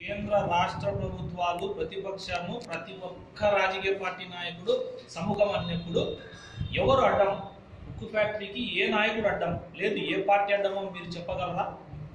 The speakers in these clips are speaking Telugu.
కేంద్ర రాష్ట్ర ప్రభుత్వాలు ప్రతిపక్షము ప్రతి ఒక్క రాజకీయ పార్టీ నాయకుడు సముఖం అన్నప్పుడు ఎవరు అడ్డం ఉక్కు ఫ్యాక్టరీకి ఏ నాయకుడు అడ్డం లేదు ఏ పార్టీ అడ్డమో మీరు చెప్పగలరా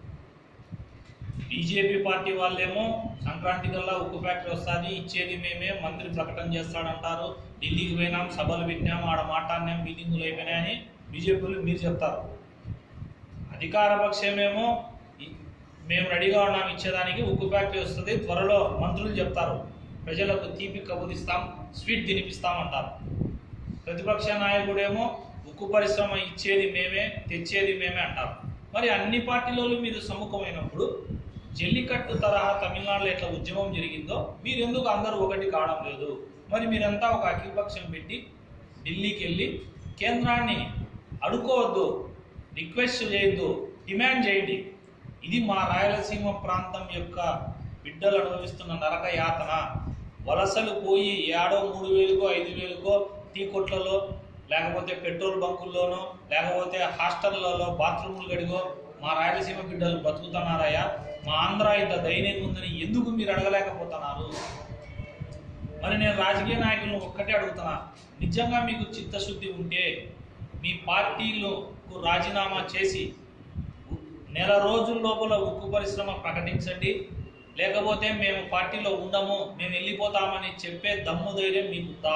బీజేపీ పార్టీ వాళ్ళేమో సంక్రాంతి కల్లా ఉక్కు ఫ్యాక్టరీ వస్తుంది ఇచ్చేది మేమే మంత్రి ప్రకటన చేస్తాడంటారు ఢిల్లీకి పోయినాం సభలు పెట్టినాం ఆడ మాట్లాడినాం మీటింగులు అయిపోయినాయని బీజేపీలు మీరు చెప్తారు అధికార పక్షమేమో ఈ- మేము రెడీగా ఉన్నాం ఇచ్చేదానికి ఉక్కు ఫ్యాక్టరీ వస్తుంది త్వరలో మంత్రులు చెప్తారు ప్రజలకు తీపి కబురిస్తాం స్వీట్ తినిపిస్తాం అంటారు ప్రతిపక్ష నాయకుడేమో ఉక్కు పరిశ్రమ ఇచ్చేది మేమే తెచ్చేది మేమే అంటారు మరి అన్ని పార్టీలలో మీరు సమ్ముఖమైనప్పుడు జల్లికట్టు తరహా తమిళనాడులో ఎట్లా ఉద్యమం జరిగిందో మీరు ఎందుకు అందరూ ఒకటి కావడం లేదు మరి మీరంతా ఒక అఖిలపక్షం పెట్టి ఢిల్లీకి వెళ్ళి కేంద్రాన్ని అడుకోవద్దు రిక్వెస్ట్ చేయొద్దు డిమాండ్ చేయండి ఇది మా రాయలసీమ ప్రాంతం యొక్క బిడ్డలు అనుభవిస్తున్న నరక యాతన వలసలు పోయి ఏడో మూడు వేలుకో ఐదు వేలుకో టీ కొట్లలో లేకపోతే పెట్రోల్ బంకుల్లోనో లేకపోతే హాస్టళ్లలో బాత్రూములు గడిగో మా రాయలసీమ బిడ్డలు బతుకుతున్నారయ్యా మా ఆంధ్ర ఇంత దయనీయంగా ఉందని ఎందుకు మీరు అడగలేకపోతున్నారు మరి నేను రాజకీయ నాయకులను ఒక్కటే అడుగుతున్నా నిజంగా మీకు చిత్తశుద్ధి ఉంటే మీ పార్టీలకు రాజీనామా చేసి నెల రోజుల లోపల ఉక్కు పరిశ్రమ ప్రకటించండి లేకపోతే మేము పార్టీలో ఉండము మేము వెళ్ళిపోతామని చెప్పే దమ్ము ధైర్యం మీకు ఉందా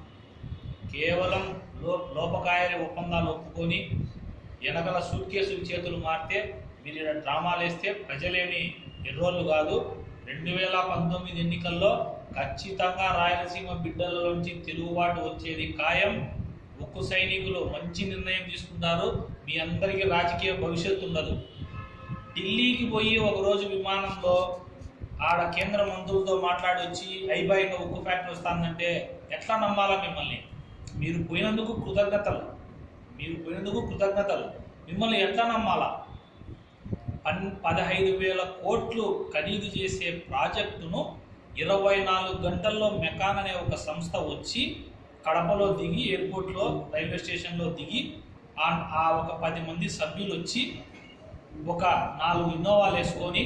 కేవలం లో లోపకాయ ఒప్పందాలు ఒప్పుకొని వెనకల సూట్ కేసులు చేతులు మారితే మీరు ఈడ డ్రామాలు వేస్తే ప్రజలేమి ఎర్రోళ్ళు కాదు రెండు వేల పంతొమ్మిది ఎన్నికల్లో ఖచ్చితంగా రాయలసీమ బిడ్డల నుంచి తిరుగుబాటు వచ్చేది ఖాయం ఉక్కు సైనికులు మంచి నిర్ణయం తీసుకుంటారు మీ అందరికీ రాజకీయ భవిష్యత్తు ఉండదు ఢిల్లీకి పోయి ఒకరోజు విమానంలో ఆడ కేంద్ర మంత్రులతో మాట్లాడి వచ్చి ఐబాయిగా ఉక్కు ఫ్యాక్టరీ వస్తుందంటే ఎట్లా నమ్మాలా మిమ్మల్ని మీరు పోయినందుకు కృతజ్ఞతలు మీరు పోయినందుకు కృతజ్ఞతలు మిమ్మల్ని ఎట్లా నమ్మాలా పన్ పదహైదు వేల కోట్లు ఖరీదు చేసే ప్రాజెక్టును ఇరవై నాలుగు గంటల్లో మెకాన్ అనే ఒక సంస్థ వచ్చి కడపలో దిగి ఎయిర్పోర్ట్లో రైల్వే స్టేషన్లో దిగి ఆ ఆ ఒక పది మంది సభ్యులు వచ్చి ఒక నాలుగు ఇన్నోవాలు వేసుకొని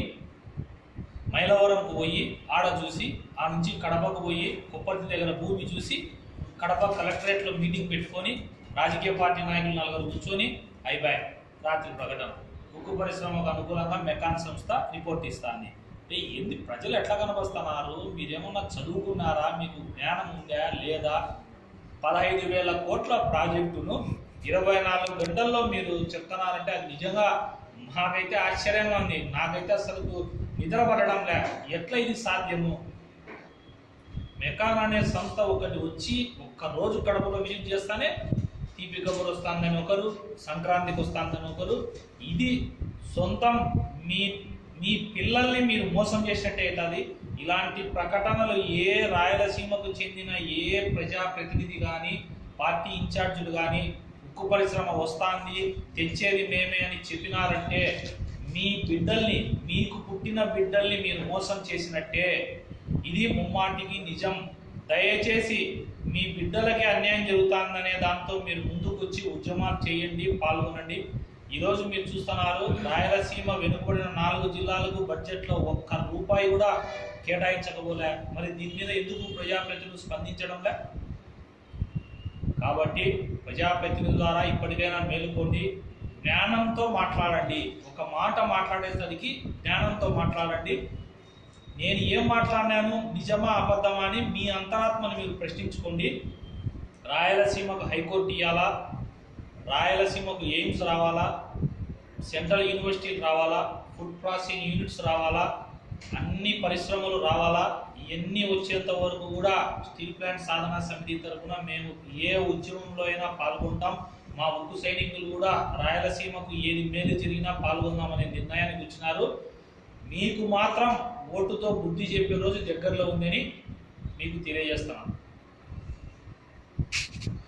మైలవరంకు పోయి ఆడ చూసి ఆ నుంచి కడపకు పోయి కుప్పర్తి దగ్గర భూమి చూసి కడప కలెక్టరేట్లో మీటింగ్ పెట్టుకొని రాజకీయ పార్టీ నాయకులు నలుగురు కూర్చొని అయిపోయి రాత్రి ప్రకటన ఉక్కు పరిశ్రమకు అనుకూలంగా మెకాన్ సంస్థ రిపోర్ట్ ఇస్తాంది అంటే ఏంది ప్రజలు ఎట్లా కనబరుస్తున్నారు మీరేమన్నా చదువుకున్నారా మీకు జ్ఞానం ఉందా లేదా పదహైదు వేల కోట్ల ప్రాజెక్టును ఇరవై నాలుగు గంటల్లో మీరు చెప్తున్నారంటే అది నిజంగా నాకైతే ఆశ్చర్యంగా ఉంది నాకైతే అసలు నిద్ర పడడం లే ఎట్లా ఇది సాధ్యము మెకాన్ అనే సంస్థ ఒకటి వచ్చి ఒక్క రోజు కడపలో విజిట్ చేస్తానే తీపి కబురు వస్తుందని ఒకరు సంక్రాంతికి వస్తుందని ఒకరు ఇది సొంతం మీ మీ పిల్లల్ని మీరు మోసం చేసినట్టే అవుతుంది ఇలాంటి ప్రకటనలు ఏ రాయలసీమకు చెందిన ఏ ప్రజాప్రతినిధి కానీ పార్టీ ఇన్ఛార్జీలు కానీ ఉక్కు పరిశ్రమ వస్తాంది తెచ్చేది మేమే అని చెప్పినారంటే మీ బిడ్డల్ని మీకు పుట్టిన బిడ్డల్ని మీరు మోసం చేసినట్టే ఇది ముమ్మాటికి నిజం దయచేసి మీ బిడ్డలకి అన్యాయం జరుగుతుందనే దాంతో మీరు ముందుకొచ్చి ఉద్యమాలు చేయండి పాల్గొనండి ఈరోజు మీరు చూస్తున్నారు రాయలసీమ వెనుకబడిన నాలుగు జిల్లాలకు బడ్జెట్లో ఒక్క రూపాయి కూడా కేటాయించకపోలే మరి దీని మీద ఎందుకు ప్రజాప్రతినిధులు స్పందించడంలే కాబట్టి ప్రజాప్రతినిధుల ద్వారా ఇప్పటికైనా మేలుకోండి జ్ఞానంతో మాట్లాడండి ఒక మాట మాట్లాడేసరికి జ్ఞానంతో మాట్లాడండి నేను ఏం మాట్లాడినాను నిజమా అబద్ధమా అని మీ అంతరాత్మను మీరు ప్రశ్నించుకోండి రాయలసీమకు హైకోర్టు ఇవ్వాలా రాయలసీమకు ఎయిమ్స్ రావాలా సెంట్రల్ యూనివర్సిటీలు రావాలా ఫుడ్ ప్రాసెసింగ్ యూనిట్స్ రావాలా అన్ని పరిశ్రమలు రావాలా ఇవన్నీ వచ్చేంత వరకు కూడా స్టీల్ ప్లాంట్ సాధన సమితి తరఫున మేము ఏ ఉద్యమంలో అయినా పాల్గొంటాం మా ఉక్కు సైనికులు కూడా రాయలసీమకు ఏది మేలు జరిగినా పాల్గొందామనే నిర్ణయానికి వచ్చినారు మీకు మాత్రం ఓటుతో బుద్ధి చెప్పే రోజు దగ్గరలో ఉందని మీకు తెలియజేస్తున్నాను